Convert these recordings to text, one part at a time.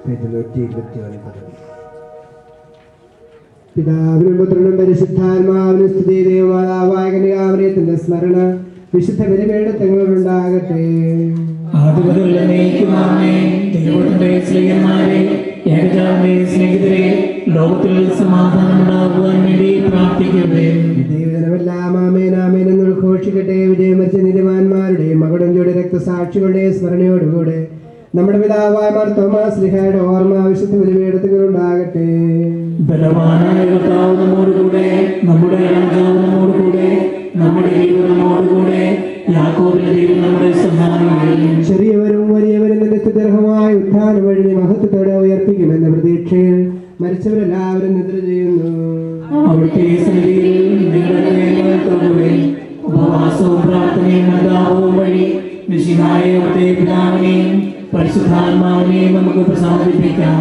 page നൂറ്റി ഇരുപത്തി ഒൻപത് പിതാവിനും പുത്രനും പരിശുദ്ധാത്മാവിനും സ്തുതി ദൈവമാതാവായ കന്യകാമറിയത്തിന്റെ സ്മരണ വിശുദ്ധ ബലിപീഠത്തങ്ങളുണ്ടാകട്ടെ ആദ്യമുതലുള്ള നയിക്കുമാമേ ദൈവത്തിന്റെ സ്നേഹന്മാരെ ഏകജാവിന്റെ സ്നേഹിതരെ ലോകത്തിൽ സമാധാനം ഉണ്ടാകുവാൻ വേണ്ടി പ്രാർത്ഥിക്കട്ടെ ദൈവജനമെല്ലാം ആമേൻ ആമേൻ എന്ന് ഘോഷിക്കട്ടെ വിജയമരിച്ച നീതിമാന്മാരുടെയും മകുടഞ്ചോടെ രക്തസാക്ഷികളുടെയും സ്മരണയോടുകൂടെ നമ്മുടെ പിതാവായ മാർ തോമാസ് ലിഹായുടെ ഓർമ്മ വിശുദ്ധ ബലിപീഠത്തങ്ങളുണ്ടാകട്ടെ ബലവാനായ കർത്താവ് നമ്മോടുകൂടെ നമ്മുടെ രാജാവ് നമ്മോടുകൂടെ നമ്മുടെ ദൈവം നമ്മോടുകൂടെ യാക്കോബിന്റെ ദൈവം നമ്മുടെ സഹായിയും ചെറിയവരും വലിയവരും നിന്റെ സ്തുത്യർഹമായ ഉത്ഥാനം വഴി നീ മഹത്വത്തോടെ ഉയർപ്പിക്കുമെന്ന പ്രതീക്ഷയിൽ മരിച്ചവരെല്ലാവരും നിദ്ര ചെയ്യുന്നു അവിടുത്തെ സന്നിധിയിൽ നിങ്ങളുടെ നേരങ്ങൾ തൊടുകയും ഉപവാസവും പ്രാർത്ഥനയും അനുതാപവും വഴി മിശിഹായ അവിടുത്തെ പിതാവിനെയും പരിശുദ്ധാത്മാവിനെയും നമുക്ക് പ്രസാദിപ്പിക്കാം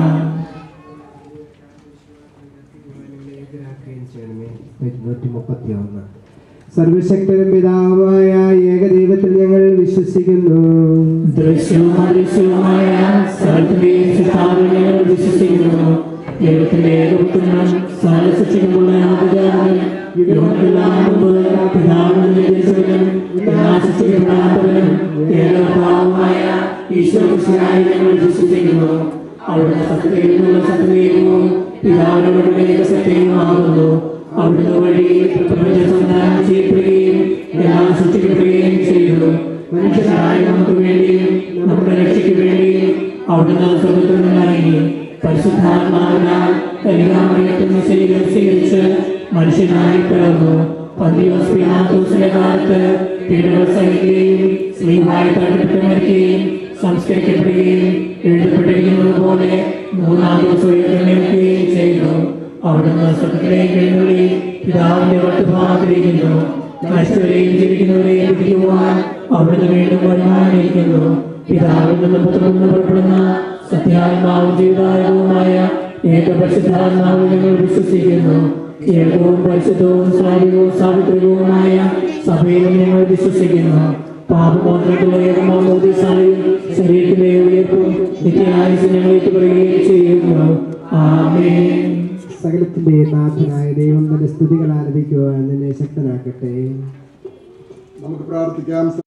സർവശക്തനും പിതാവുമായ ഏകദൈവത്തിൽ ഞങ്ങൾ വിശ്വസിക്കുന്നു ദൃശ്യവും അദൃശ്യവുമായ സ്ഥലത്തിന്റെയും സിദ്ധാന്തം ഞങ്ങൾ വിശ്വസിക്കുന്നു ദൈവത്തിന്റെ ഏകപുത്രനും സാരസൃഷ്ടിക്കുമുള്ള ആദിജാതനും യുഗങ്ങളെല്ലാം മുമ്പ് പിതാവിനും ജനിച്ചവനും എല്ലാ സൃഷ്ടിക്കപ്പെടാത്തവനും ഏകഭാവമായ ഈശ്വരകൃഷ്ണനായി ഞങ്ങൾ വിശ്വസിക്കുന്നു അവിടുന്ന് സത്യദൈവമുള്ള സത്യദൈവവും പിതാവിനോട് ഏക സത്യവുമാകുന്നു അവിടുന്ന് വഴി പ്രപഞ്ച സന്ധാനം ചെയ്യപ്പെടുകയും എല്ലാം സൃഷ്ടിക്കപ്പെടുകയും ചെയ്തു മനുഷ്യരായ നമുക്ക് വേണ്ടിയും നമ്മുടെ രക്ഷയ്ക്ക് വേണ്ടിയും അവിടുന്ന് സ്വർഗത്തിൽ നിന്നിറങ്ങി പരിശുദ്ധാത്മാവിനാൽ കലികാമറിയത്തിൽ ശരീരം സ്വീകരിച്ച് മനുഷ്യനായി പിറന്നു പന്തിയോസ് പിലാത്തോസിന്റെ കാലത്ത് പീഡകൾ സഹിക്കുകയും സ്ത്രീമായി തടപ്പെട്ട് മരിക്കുകയും സംസ്കരിക്കപ്പെടുകയും എഴുതപ്പെട്ടിരിക്കുന്നത് പോലെ മൂന്നാം ദിവസം ഉയർത്തേൽക്കുകയും ചെയ്തു അവിടുന്ന് സ്വർഗത്തിലേക്ക് എഴുന്നള്ളി പിതാവിന്റെ വട്ടുഭാഗത്തിരിക്കുന്നു മരിച്ചവരെയും ജീവിക്കുന്നവരെയും വിധിക്കുവാൻ അവിടുന്ന് വീണ്ടും വരുമാനിരിക്കുന്നു പിതാവിൽ നിന്ന് പുത്രനിൽ നിന്ന് പുറപ്പെടുന്ന സത്യാത്മാവും ജീവദായകവുമായ ഏകപരിശുദ്ധാത്മാവിൽ ഞങ്ങൾ വിശ്വസിക്കുന്നു ഏകവും പരിശുദ്ധവും സ്വാഭാവികവും സാവിത്രികവുമായ സഭയിലും ഞങ്ങൾ വിശ്വസിക്കുന്നു പാപമോചനത്തിലെ ഏകമോദീസായും ശരീരത്തിലെ ഉയർപ്പും നിത്യായുസ് ഞങ്ങൾ ഏറ്റുപറയുകയും ചെയ്യുന്നു ആമേൻ സകലത്തിന്റെ നാഥനായ ദൈവം തന്റെ സ്തുതികൾ ആലപിക്കുവാൻ നിന്നെ ശക്തനാക്കട്ടെ നമുക്ക് പ്രാർത്ഥിക്കാം